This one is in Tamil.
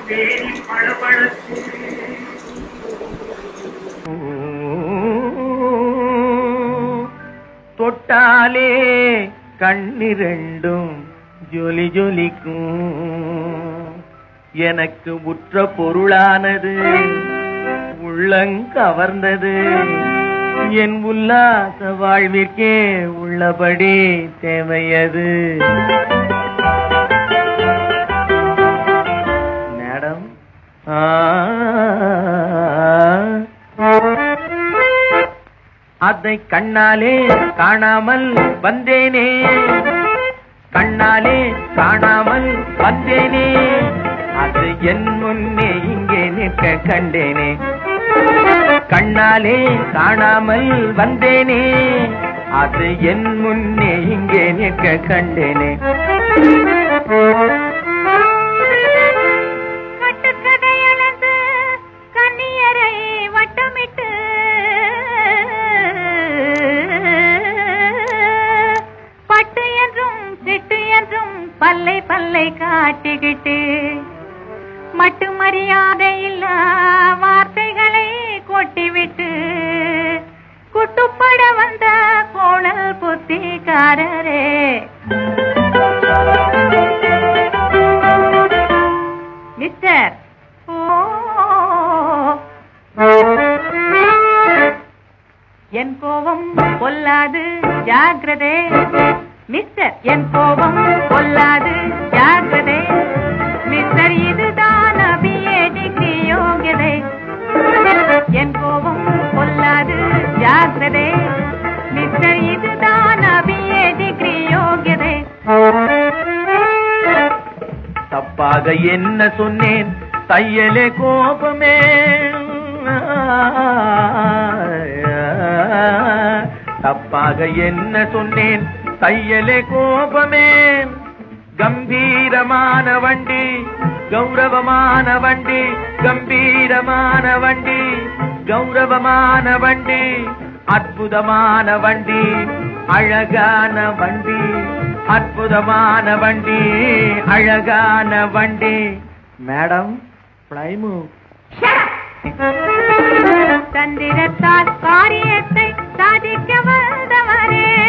தேடி பளபளக்கும் தொட்டாலே கண்ணிரண்டும் ஜொலி ஜொலிக்கும் எனக்கு உற்ற பொருளானது உள்ளங்கவர்ந்தது என் உல்லாச வாழ்விற்கே உள்ளபடி தேவையது மேடம் ஆ அதை கண்ணாலே காணாமல் வந்தேனே கண்ணாலே காணாமல் வந்தேனே அது என் முன்னே இங்கே நிற்க கண்டேனே கண்ணாலே காணாமல் வந்தேனே அது என் முன்னே இங்கே நிற்க கண்டேனே கட்டுக்கதை அளந்து கன்னியரை வட்டமிட்டு பட்டு என்றும் சிட்டு என்றும் பல்லை பல்லை காட்டிக்கிட்டு மட்டு மரியாதை இல்ல வார்த்தைகளை கொட்டிவிட்டு குட்டுப்பட வந்த கோணல் புத்திக்காரரே மிஸ்டர் ஓ என் கோபம் கொல்லாது ஜாக்கிரதே மிஸ்டர் என் கோபம் கொல்லாது ஜாக்கிரதே மிஸ்டர் இதுதான் அபியே டிகிரி யோகியதை என் கோபம் கொல்லாது ஜாக்கிரதே மிஸ்டர் இதுதான் அபியே டிகிரி யோகியதை தப்பாக என்ன சொன்னேன் தையலே கோபமே தப்பாக என்ன சொன்னேன் தையலே கோபமே கம்பீரமான வண்டி கௌரவமான வண்டி கம்பீரமான வண்டி கௌரவமான வண்டி அற்புதமான வண்டி அழகான வண்டி அற்புதமான வண்டி அழகான வண்டி மேடம் பிளைமு தந்திரத்தால் காரியத்தை சாதிக்க வந்தவரே